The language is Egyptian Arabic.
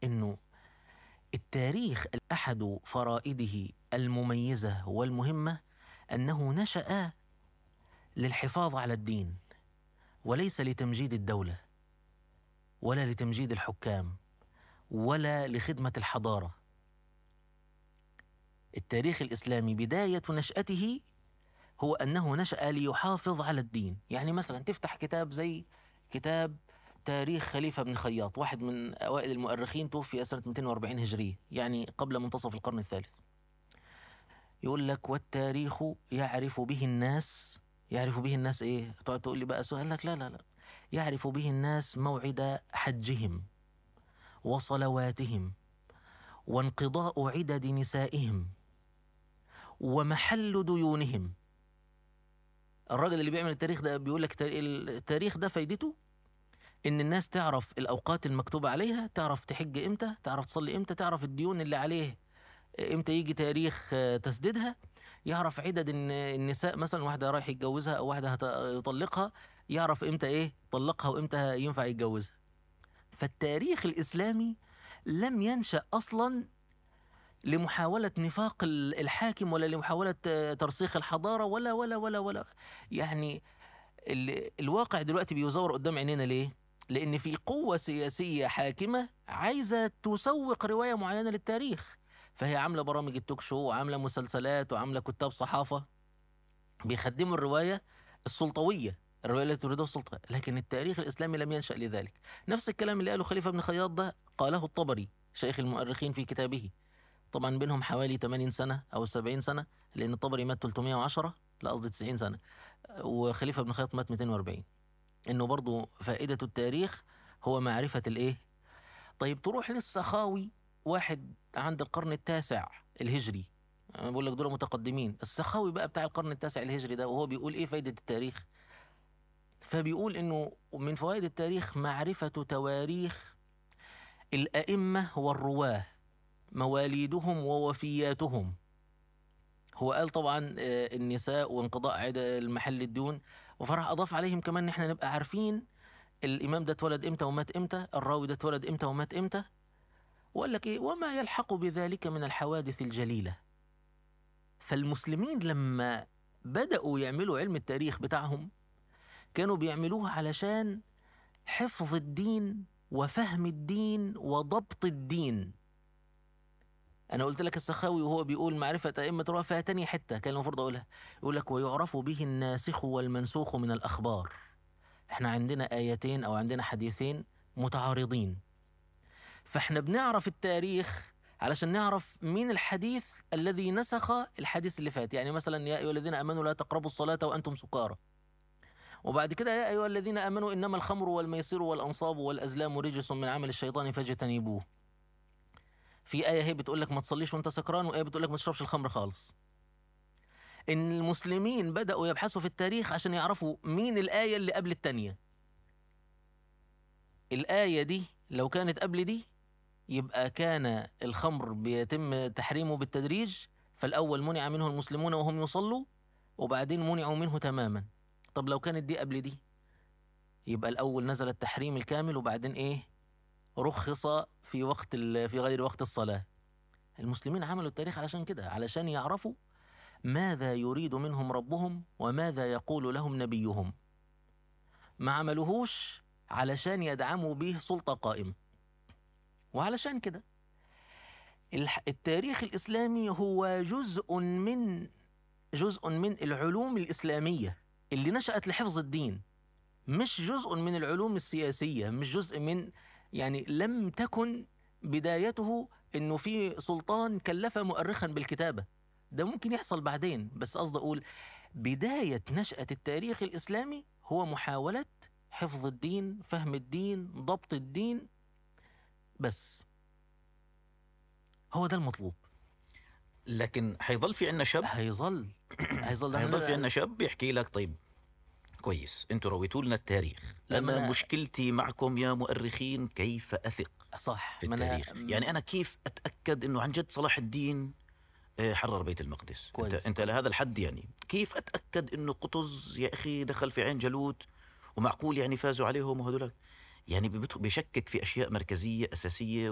انه التاريخ احد فرائده المميزه والمهمه انه نشا للحفاظ على الدين وليس لتمجيد الدوله ولا لتمجيد الحكام ولا لخدمه الحضاره التاريخ الاسلامي بدايه نشاته هو انه نشا ليحافظ على الدين يعني مثلا تفتح كتاب زي كتاب تاريخ خليفة بن خياط واحد من أوائل المؤرخين توفي سنة 240 هجرية يعني قبل منتصف القرن الثالث يقول لك والتاريخ يعرف به الناس يعرف به الناس ايه تقعد تقول لي بقى سؤال لك لا لا لا يعرف به الناس موعد حجهم وصلواتهم وانقضاء عدد نسائهم ومحل ديونهم الراجل اللي بيعمل التاريخ ده بيقول لك التاريخ ده فايدته ان الناس تعرف الاوقات المكتوبه عليها تعرف تحج امتى تعرف تصلي امتى تعرف الديون اللي عليه امتى يجي تاريخ تسديدها يعرف عدد النساء مثلا واحده رايح يتجوزها او واحده يطلقها يعرف امتى ايه طلقها وامتى ينفع يتجوزها فالتاريخ الاسلامي لم ينشا اصلا لمحاولة نفاق الحاكم ولا لمحاولة ترسيخ الحضارة ولا ولا ولا ولا يعني الواقع دلوقتي بيزور قدام عينينا ليه؟ لأن في قوة سياسية حاكمة عايزة تسوق رواية معينة للتاريخ فهي عاملة برامج التوك شو وعاملة مسلسلات وعاملة كتاب صحافة بيخدموا الرواية السلطوية الرواية التي تريدها السلطة لكن التاريخ الإسلامي لم ينشأ لذلك نفس الكلام اللي قاله خليفة بن خياط ده قاله الطبري شيخ المؤرخين في كتابه طبعا بينهم حوالي 80 سنة أو 70 سنة لأن الطبري مات 310 لا قصدي 90 سنة وخليفة بن خياط مات 240 إنه برضو فائدة التاريخ هو معرفة الإيه طيب تروح للسخاوي واحد عند القرن التاسع الهجري أنا بقول لك دول متقدمين السخاوي بقى بتاع القرن التاسع الهجري ده وهو بيقول إيه فايدة التاريخ فبيقول إنه من فوائد التاريخ معرفة تواريخ الأئمة والرواه مواليدهم ووفياتهم هو قال طبعا النساء وانقضاء عدد المحل الدون وفرح اضاف عليهم كمان ان احنا نبقى عارفين الامام ده اتولد امتى ومات امتى الراوي ده اتولد امتى ومات امتى وقال لك ايه وما يلحق بذلك من الحوادث الجليله فالمسلمين لما بداوا يعملوا علم التاريخ بتاعهم كانوا بيعملوه علشان حفظ الدين وفهم الدين وضبط الدين انا قلت لك السخاوي وهو بيقول معرفه ائمه الرؤى فيها تاني حته كان المفروض اقولها يقول لك ويعرف به الناسخ والمنسوخ من الاخبار احنا عندنا ايتين او عندنا حديثين متعارضين فاحنا بنعرف التاريخ علشان نعرف مين الحديث الذي نسخ الحديث اللي فات يعني مثلا يا ايها الذين امنوا لا تقربوا الصلاه وانتم سكارى وبعد كده يا ايها الذين امنوا انما الخمر والميسر والانصاب والازلام رجس من عمل الشيطان فاجتنبوه في آية هي بتقول لك ما تصليش وأنت سكران وآية بتقول لك ما تشربش الخمر خالص. إن المسلمين بدأوا يبحثوا في التاريخ عشان يعرفوا مين الآية اللي قبل التانية. الآية دي لو كانت قبل دي يبقى كان الخمر بيتم تحريمه بالتدريج فالأول منع منه المسلمون وهم يصلوا وبعدين منعوا منه تماما. طب لو كانت دي قبل دي يبقى الأول نزل التحريم الكامل وبعدين إيه؟ رخص في وقت في غير وقت الصلاة المسلمين عملوا التاريخ علشان كده علشان يعرفوا ماذا يريد منهم ربهم وماذا يقول لهم نبيهم ما عملوهوش علشان يدعموا به سلطة قائمة وعلشان كده التاريخ الإسلامي هو جزء من جزء من العلوم الإسلامية اللي نشأت لحفظ الدين مش جزء من العلوم السياسية مش جزء من يعني لم تكن بدايته انه في سلطان كلف مؤرخا بالكتابه ده ممكن يحصل بعدين بس قصدي اقول بدايه نشاه التاريخ الاسلامي هو محاوله حفظ الدين فهم الدين ضبط الدين بس هو ده المطلوب لكن حيظل في عندنا شاب هيظل هيظل حيظل في عندنا شاب بيحكي لك طيب كويس انتوا رويتوا لنا التاريخ لما انا أنا- مشكلتي معكم يا مؤرخين كيف اثق صح في ما أنا- التاريخ يعني انا كيف اتاكد انه عن جد صلاح الدين آه، حرر بيت المقدس كويس. انت انت لهذا الحد يعني كيف اتاكد انه قطز يا اخي دخل في عين جالوت ومعقول يعني فازوا عليهم وهذول يعني بيبت- بيشكك في اشياء مركزيه اساسيه